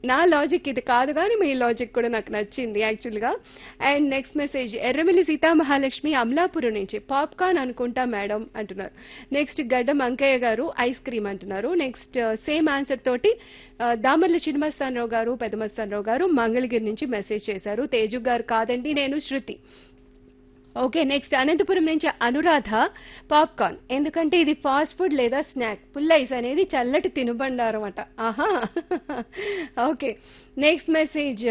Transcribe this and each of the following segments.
నా లాజిక్ ఇది కాదు కానీ మీ లాజిక్ కూడా నాకు నచ్చింది యాక్చువల్గా and next message Erramilli Seethamahalakshmi Amalapuram నుంచి పాప్కార్న్ అనుకుంటా మేడం అంటున్నారు next Gaddam Ankaiah garu ice cream అంటున్నారు నెక్స్ట్ సేమ్ ఆన్సర్ తోటి ఆ, దామర్ల చిన్నమస్తానరావు గారు పెద్దమస్తానరావు గారు మంగళగిరి నుంచి మెసేజ్ చేశారు తేజు గారు కాదండి నేను శృతి ఓకే నెక్స్ట్ అనంతపురం నుంచి అనురాధ పాప్కార్న్ ఎందుకంటే ఇది ఫాస్ట్ ఫుడ్ లేదా స్నాక్ పుల్లైస్ అనేది చల్లటి తినుబండారం అట ఆహా ఓకే నెక్స్ట్ మెసేజ్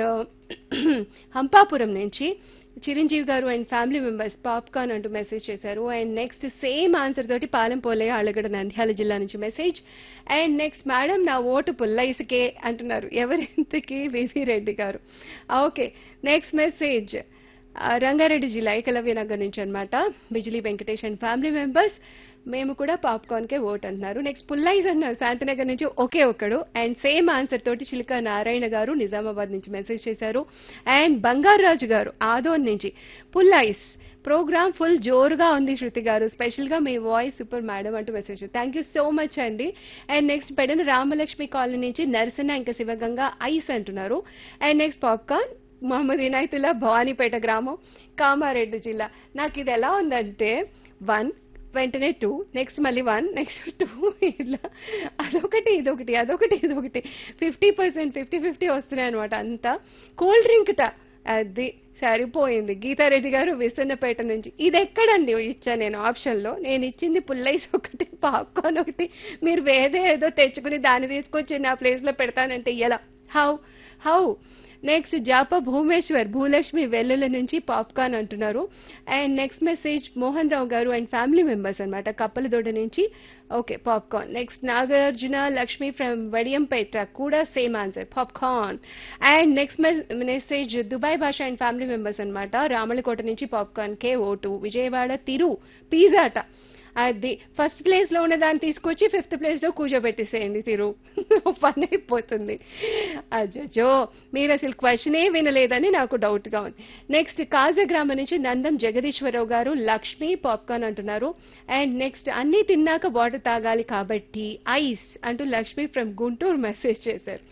హంపాపురం నుంచి Chiranjeevi garu and family members popcorn అంటూ మెసేజ్ చేశారు అండ్ నెక్స్ట్ సేమ్ ఆన్సర్ తోటి పాలెం పోలయ్య అలగడ నంద్యాల జిల్లా నుంచి మెసేజ్ అండ్ నెక్స్ట్ మేడం నా ఓటు పుల్లైస్కే అంటున్నారు ఎవరింతకి వివి రెడ్డి గారు ఓకే నెక్స్ట్ మెసేజ్ ఆ, రంగారెడ్డి జిల్లా ఏకలవ్య నగర్ నుంచి అన్నమాట Bijili Venkatesh and family members మేము కూడా పాప్కార్న్ కే ఓట్ అంటున్నారు నెక్స్ట్ పుల్లైజ్ అన్నారు శాంతినగర్ నుంచి ఒకే ఒకడు అండ్ సేమ్ ఆన్సర్ తోటి చిలుక నారాయణ గారు నిజామాబాద్ నుంచి మెసేజ్ చేశారు అండ్ బంగారాజు గారు ఆదోన్ నుంచి పుల్లైస్ ప్రోగ్రామ్ ఫుల్ జోరుగా ఉంది శృతి గారు స్పెషల్ గా మీ వాయిస్ సూపర్ మేడం అంటూ message thank you so much అండి and next Pedana Ramalakshmi colony నుంచి నరసన్న ఇంకా శివగంగా ఐస్ అంటున్నారు and next popcorn Mohammed Inayatullah Bhavanipeta గ్రామం కామారెడ్డి జిల్లా నాకు ఇది ఎలా ఉందంటే వన్ వెంటనే టూ నెక్స్ట్ మళ్ళీ వన్ నెక్స్ట్ టూ ఇలా అదొకటి ఇదొకటి అదొకటి ఇదొకటి ఫిఫ్టీ పర్సెంట్ ఫిఫ్టీ ఫిఫ్టీ వస్తున్నాయి అనమాట అంతా కూల్ డ్రింక్ ట అది సరిపోయింది గీతారెడ్డి గారు విసన్నపేట నుంచి ఇది ఎక్కడండి ఇచ్చా నేను ఆప్షన్ లో నేను ఇచ్చింది పుల్లైస్ ఒకటి పాప్కార్న్ ఒకటి మీరు వేరే ఏదో తెచ్చుకుని దాన్ని తీసుకొచ్చి నా ప్లేస్ లో పెడతానంటే ఎలా how how next Japa Bhumeshwar Bhulakshmi Vellula నుంచి పాప్కార్న్ అంటున్నారు and next message Mohan Rao garu and family members అనమాట కప్పలదొడ్డ నుంచి okay popcorn next Nagarjuna Lakshmi from Vadiyampeta కూడా same answer popcorn and next message Dubai Basha and family members అనమాట రామలకోట నుంచి పాప్కార్న్ కే ఓటు విజయవాడ తిరు పిజ్జా అట అది ఫస్ట్ ప్లేస్ లో ఉన్న దాన్ని తీసుకొచ్చి ఫిఫ్త్ ప్లేస్ లో కూర్చోబెట్టేసేయండి తిరు పని అయిపోతుంది అజ్జో మీరు అసలు క్వశ్చనే వినలేదని నాకు డౌట్ గా ఉంది నెక్స్ట్ కాజగ్రామ నుంచి నందం జగదీశ్వరరావు గారు లక్ష్మి పాప్కార్న్ అంటున్నారు అండ్ నెక్స్ట్ అన్ని తిన్నాక వాటర్ తాగాలి కాబట్టి ఐస్ అంటూ లక్ష్మి ఫ్రమ్ గుంటూరు మెసేజ్ చేశారు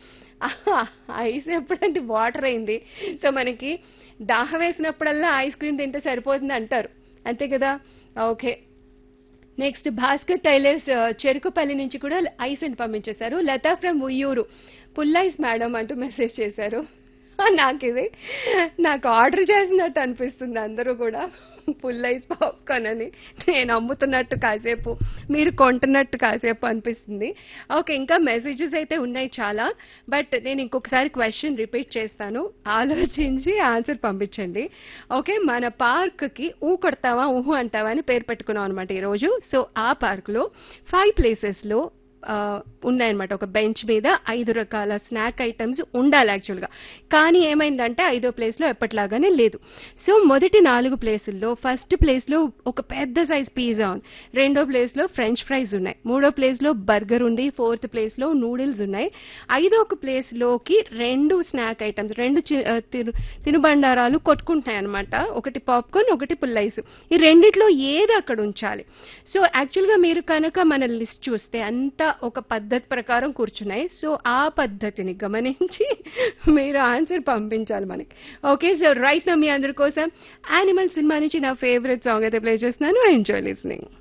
ఐస్ ఎప్పుడంటే వాటర్ అయింది సో మనకి దాహం వేసినప్పుడల్లా ఐస్ క్రీమ్ తింటే సరిపోతుంది అంటారు అంతే కదా ఓకే నెక్స్ట్ భాస్కర్ టైలర్స్ ఆ, చెరుకుపల్లి నుంచి కూడా ఐస్ అని పంపించేశారు లతా ఫ్రమ్ ఉయ్యూరు పుల్లైస్ మేడం అంటూ మెసేజ్ చేశారు నాకు ఇది నాకు ఆర్డర్ చేసినట్టు అనిపిస్తుంది అందరూ కూడా పుల్లైస్ పాప్కార్న్ అని నేను అమ్ముతున్నట్టు కాసేపు మీరు కొంటున్నట్టు కాసేపు అనిపిస్తుంది ఓకే ఇంకా మెసేజెస్ అయితే ఉన్నాయి చాలా బట్ నేను ఇంకొకసారి క్వశ్చన్ రిపీట్ చేస్తాను ఆలోచించి ఆన్సర్ పంపించండి ఓకే మన పార్క్ కి ఊ కొడతావా ఊహు అంటావా అని పేరు పెట్టుకున్నాం అనమాట ఈరోజు సో ఆ పార్క్ లో ఫైవ్ ప్లేసెస్ లో ఆ, ఉన్నాయన్నమాట ఒక బెంచ్ మీద ఐదు రకాల స్నాక్ ఐటమ్స్ ఉండాలి యాక్చువల్గా కానీ ఏమైందంటే ఐదో ప్లేస్ లో ఎప్పటిలాగానే లేదు సో మొదటి నాలుగు ప్లేసుల్లో ఫస్ట్ ప్లేస్ లో ఒక పెద్ద సైజ్ పిజ్జా ఉంది రెండో ప్లేస్ లో ఫ్రెంచ్ ఫ్రైస్ ఉన్నాయి మూడో ప్లేస్ లో బర్గర్ ఉంది ఫోర్త్ ప్లేస్ లో నూడిల్స్ ఉన్నాయి ఐదో ఒక ప్లేస్ లోకి రెండు స్నాక్ ఐటమ్స్ రెండు చి- ఆ, తిను తినుబండారాలు కొట్టుకుంటున్నాయి అనమాట ఒకటి పాప్కార్న్ ఒకటి పుల్లైస్ ఈ రెండిట్లో ఏది అక్కడ ఉంచాలి సో యాక్చువల్ గా మీరు కనుక మన లిస్ట్ చూస్తే అంతా ఒక పద్ధతి ప్రకారం కూర్చున్నాయి సో ఆ పద్ధతిని గమనించి మీరు ఆన్సర్ పంపించాలి మనకి ఓకే సో రైట్ నా మీ అందరి కోసం యానిమల్ సినిమా నుంచి నా ఫేవరెట్ సాంగ్ అయితే ప్లే చేస్తున్నాను ఎంజాయ్ లిస్నింగ్